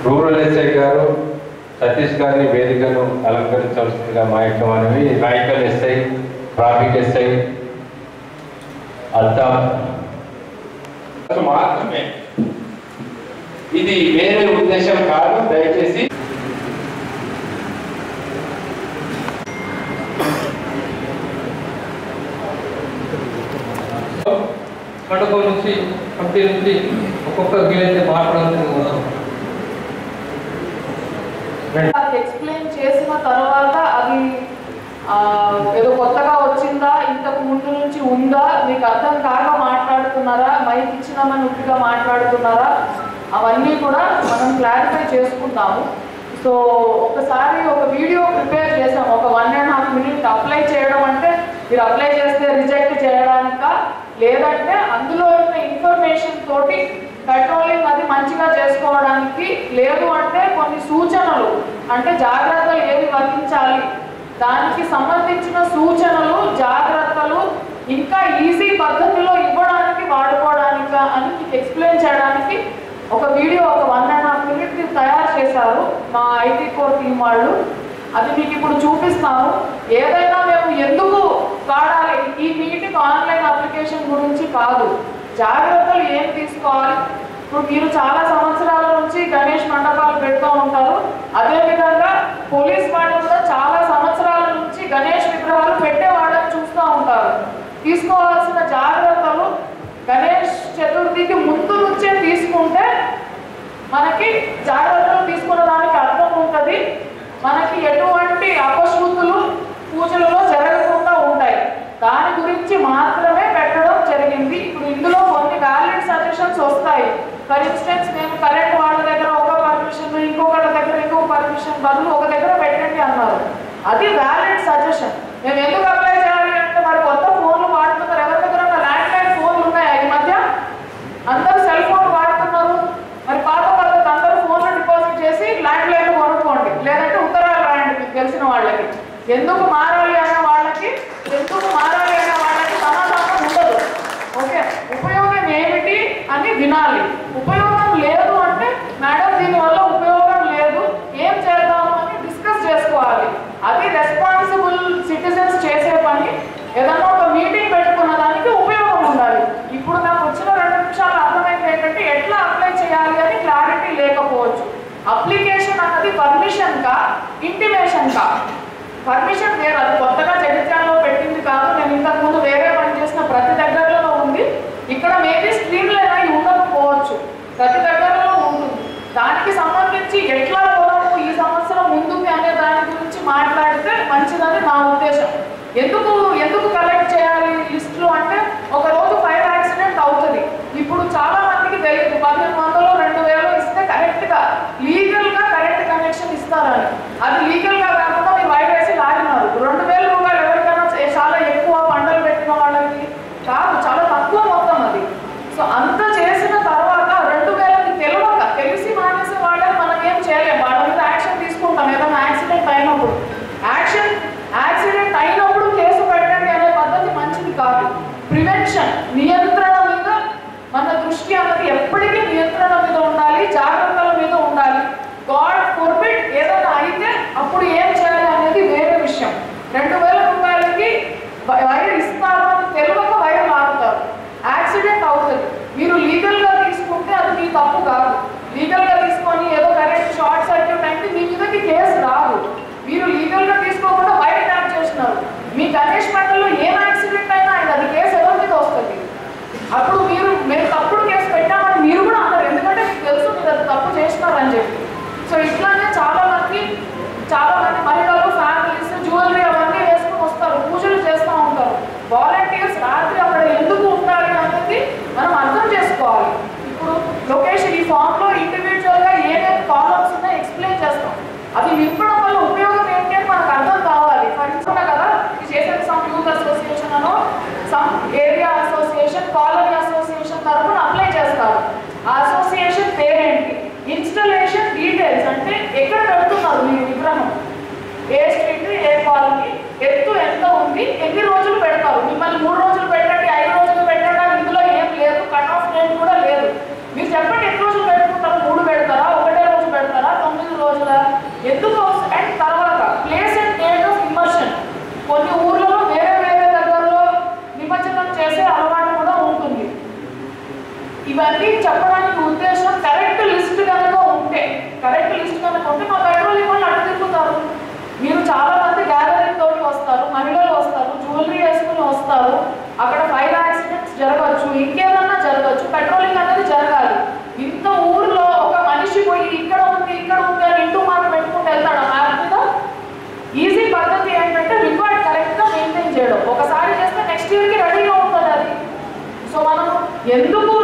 rural SI గారు సతీష్ గారిని వేదికను అలంకరించవలసిందిగా మా యొక్క మనవి రాయకల్ ఎస్ఐ ట్రాఫిక్ ఎస్ఐ అల్తా మాత్రమే ఇది వేరే ఉద్దేశం కాదు దయచేసి మండపం నుంచి కమిటీ నుంచి ఒక్కొక్క వీలైతే మాట్లాడాల్సింది కోసం వాళ్ళకి ఎక్స్ప్లెయిన్ చేసిన తర్వాత అది ఆ, ఏదో కొత్తగా వచ్చిందా ఇంతకు ముందు నుంచి ఉందా మీకు అర్థం కాక మాట్లాడుతున్నారా మైక్ ఇచ్చినామని ఉట్టిగా మాట్లాడుతున్నారా అవన్నీ కూడా మనం క్లారిఫై చేసుకుందాము సో ఒకసారి ఒక వీడియో ప్రిపేర్ చేసాం ఒక one and half minute apply చేయడం అంటే మీరు అప్లై చేస్తే రిజెక్ట్ చేయడానికా లేదంటే అందులో ఉన్న ఇన్ఫర్మేషన్ తోటి పెట్రోలింగ్ అది మంచిగా చేసుకోవడానికి లేదు అంటే కొన్ని సూచనలు అంటే జాగ్రత్తలు ఏవి వహించాలి దానికి సంబంధించిన సూచనలు జాగ్రత్తలు ఇంకా ఈజీ పద్ధతిలో ఇవ్వడానికి వాడుకోవడానికా అని మీకు ఎక్స్ప్లెయిన్ చేయడానికి ఒక వీడియో ఒక వన్ అండ్ హాఫ్ మినిట్ తయారు చేశారు మా ఐటీ కోర్ టీం వాళ్ళు అది మీకు ఇప్పుడు చూపిస్తాము ఏదైనా మేము ఎందుకు వాడాలి ఈ మీటింగ్ ఆన్లైన్ అప్లికేషన్ గురించి కాదు జాగ్రత్తలు ఏం తీసుకోవాలి ఇప్పుడు మీరు చాలా సంవత్సరాల నుంచి గణేష్ మండపాలు పెడుతూ ఉంటారు అదేవిధంగా పోలీస్ వాళ్ళు కూడా చాలా సంవత్సరాల నుంచి గణేష్ విగ్రహాలు పెట్టేవాళ్ళని చూస్తూ ఉంటారు తీసుకోవాల్సిన జాగ్రత్తలు గణేష్ చతుర్థికి ముందు నుంచే తీసుకుంటే మనకి జాగ్రత్తలు తీసుకున్న దానికి అర్థం ఉంటుంది మనకి ఎటువంటి అపశృతులు పూజలలో జరగకుండా ఉంటాయి దాని గురించి మాత్రమే పెట్టడం జరిగింది ఇప్పుడు ఇందులో కొన్ని వ్యాలిడ్ సజెషన్స్ వస్తాయి ఫర్ ఇన్స్టెన్స్ మేము కరెంట్ వాళ్ళ దగ్గర ఒక పర్మిషన్ ఇంకొకటి దగ్గర ఇంకొక పర్మిషన్ బదులు ఒక దగ్గర పెట్టండి అన్నారు అది వ్యాలిడ్ సజెషన్ మేము ఎందుకు అప్లై చేయాలి అంటే మరి కొత్త ఫోన్లు వాడుతున్నారు ఎవరి దగ్గర ల్యాండ్ లైన్ ఫోన్లు ఉన్నాయా ఈ మధ్య అందరూ సెల్ ఫోన్ వాడుతున్నారు మరి పాత పద్ధతి అందరూ ఫోన్లో డిపాజిట్ చేసి ల్యాండ్ లైన్ కొనుక్కోండి లేదంటే ఉత్తరాలు రాయండి మీకు తెలిసిన వాళ్ళకి ఎందుకు మారాలి అనే వాళ్ళకి ఎందుకు మారాలి అనే వాళ్ళకి సమాధానం ఉండదు ఓకే ఉపయోగం ఏమిటి అని వినాలి ఉపయోగం లేదు అంటే మేడం దీనివల్ల ఉపయోగం లేదు ఏం చేద్దాము అని డిస్కస్ చేసుకోవాలి అది రెస్పాన్సిబుల్ సిటిజన్స్ చేసే పని ఏదన్నా ఒక మీటింగ్ పెట్టుకున్న దానికి ఉపయోగం ఉండాలి ఇప్పుడు నాకు వచ్చిన రెండు నిమిషాలు అర్థమైంది ఏంటంటే ఎట్లా అప్లై చేయాలి అని క్లారిటీ లేకపోవచ్చు అప్లికేషన్ అన్నది పర్మిషన్ కా ఇంటిమేషన్ కా పర్మిషన్ వేరు అది కొత్తగా జగిత్యాలలో పెట్టింది కాదు నేను ఇంతకు ముందు వేరే పని చేసిన ప్రతి దగ్గరలో ఉంది ఇక్కడ మేబీ స్క్రీన్ లేదా ఉండకపోవచ్చు ప్రతి దగ్గరలో ఉంటుంది దానికి సంబంధించి ఎట్లా పోదాము ఈ సంవత్సరం ముందుకి అనే దాని గురించి మాట్లాడితే మంచిదని నా ఉద్దేశం ఎందుకు ఎందుకు కలెక్ట్ చేయాలి లిస్టులు అంటే ఒక రోజు ఫైర్ యాక్సిడెంట్ అవుతుంది ఇప్పుడు చాలా మందికి తెలియదు పదిహేను వందలు రెండు వేలు ఇస్తే కరెక్ట్గా లీగల్గా కరెంట్ కనెక్షన్ ఇస్తారని అది లీగల్గా కాకుండా మీరు వైర్ వేసి లాగినారు రెండు వేల రూపాయలు ఎవరికైనా చే- చాలా ఎక్కువ పంటలు పెట్టిన వాళ్ళకి కాదు చాలా తక్కువ మొత్తం అది సో అంత చేసిన తర్వాత రెండు వేలకి తెలియక తెలిసి మానేసే వాళ్ళని మనం ఏం చేయలేం వాళ్ళ మీద యాక్షన్ తీసుకుంటాం ఏదైనా యాక్సిడెంట్ అయినప్పుడు యాక్షన్ యాక్సిడెంట్ అయినప్పుడు కేసు పెట్టండి అనే పద్ధతి మంచిది కాదు ప్రివెన్షన్ నియంత్రణ మీద మన దృష్టి అన్నది ఎప్పటికీ నియంత్రణ మీద ఉండాలి జాగ్రత్తల మీద ఉండాలి గాడ్ ఫోర్బిడ్ ఏదైనా అయితే అప్పుడు ఏం చేయాలి అనేది వేరే విషయం రెండు వేల రూపాయలకి వై- వైర్ ఇస్తారు అని తెలియక వైర్ లాగుతారు యాక్సిడెంట్ అవుతుంది మీరు లీగల్గా తీసుకుంటే అది మీ తప్పు కాదు లీగల్గా తీసుకొని ఏదో కరెంట్ షార్ట్ సర్క్యూట్ అయితే మీ మీదకి కేసు రాదు మీరు లీగల్గా తీసుకోకుండా వైర్ ట్యాప్ చేసినారు మీ గణేష్ మండలిలో ఏం యాక్సిడెంట్ అయినా ఆయన అది కేసు ఎవరి మీద వస్తుంది అప్పుడు మీరు మేము తప్పుడు కేసు పెట్టామని మీరు కూడా అన్నారు ఎందుకంటే మీకు తెలుసు మీరు అది తప్పు చేసినారని చెప్పి సో ఇట్లానే చాలా మంది చాలా మంది మహిళలు ఫ్యామిలీస్ జ్యువెలరీ అవన్నీ వేసుకుని వస్తారు పూజలు చేస్తూ ఉంటారు వాలంటీర్స్ రాత్రి అక్కడ ఎందుకు ఉండాలి అనేది మనం అర్థం చేసుకోవాలి ఇప్పుడు లొకేషన్ ఈ ఫామ్ లో ఇండివిజువల్ గా ఏమేమి కాలమ్స్ ఉన్నాయో ఎక్స్ప్లెయిన్ చేస్తాం అవి నింపడం వల్ల ఉపయోగం ఏంటి అని మనకు అర్థం కావాలి ఫర్ ఎగ్జాంపుల్ కదా ఇది చేసేది సమ్ యూత్ అసోసియేషన్ అనో some area association colony association తరఫున అప్లై చేస్తారు ఆ అసోసియేషన్ పేరేంటి ఇన్స్టలేషన్ డీటెయిల్స్ అంటే ఎక్కడ పెడుతున్నారు మీ విగ్రహం ఏ స్ట్రీట్ ఏ కాలనీ ఎత్తు ఎంత ఉంది ఎన్ని రోజులు పెడతారు మిమ్మల్ని మూడు రోజులు పెట్టండి ఐదు రోజులు పెట్టండి అని ఇందులో ఏం లేదు కట్ ఆఫ్ డేట్ కూడా లేదు మీరు చెప్పండి ఎన్ని రోజులు పెట్టుకుంటారు మూడు పెడతారా ఒకటే రోజు పెడతారా ఇవన్నీ చెప్పడానికి ఉద్దేశం కరెక్ట్ లిస్ట్ కనుక ఉంటే కరెక్ట్ లిస్ట్ కనుక ఉంటే మా పెట్రోలింగ్ వాళ్ళు అటు తిరుగుతారు మీరు చాలా మంది గ్యాదరింగ్ తోటి వస్తారు మహిళలు వస్తారు జ్యువెలరీ వేసుకుని వస్తారు అక్కడ ఫైర్ యాక్సిడెంట్స్ జరగవచ్చు ఇంకేదన్నా జరగవచ్చు పెట్రోలింగ్ అనేది జరగాలి ఇంత ఊర్లో ఒక మనిషి పోయి ఇక్కడ ఉంది ఇక్కడ ఉంది అని ఇంటూ మాట పెట్టుకుంటూ వెళ్తాడు మ్యాప్ మీద ఈజీ పద్ధతి ఏంటంటే రికార్డ్ కరెక్ట్గా మెయింటైన్ చేయడం ఒకసారి చేస్తే నెక్స్ట్ ఇయర్కి రెడీగా ఉంటుంది అది సో మనం ఎందుకు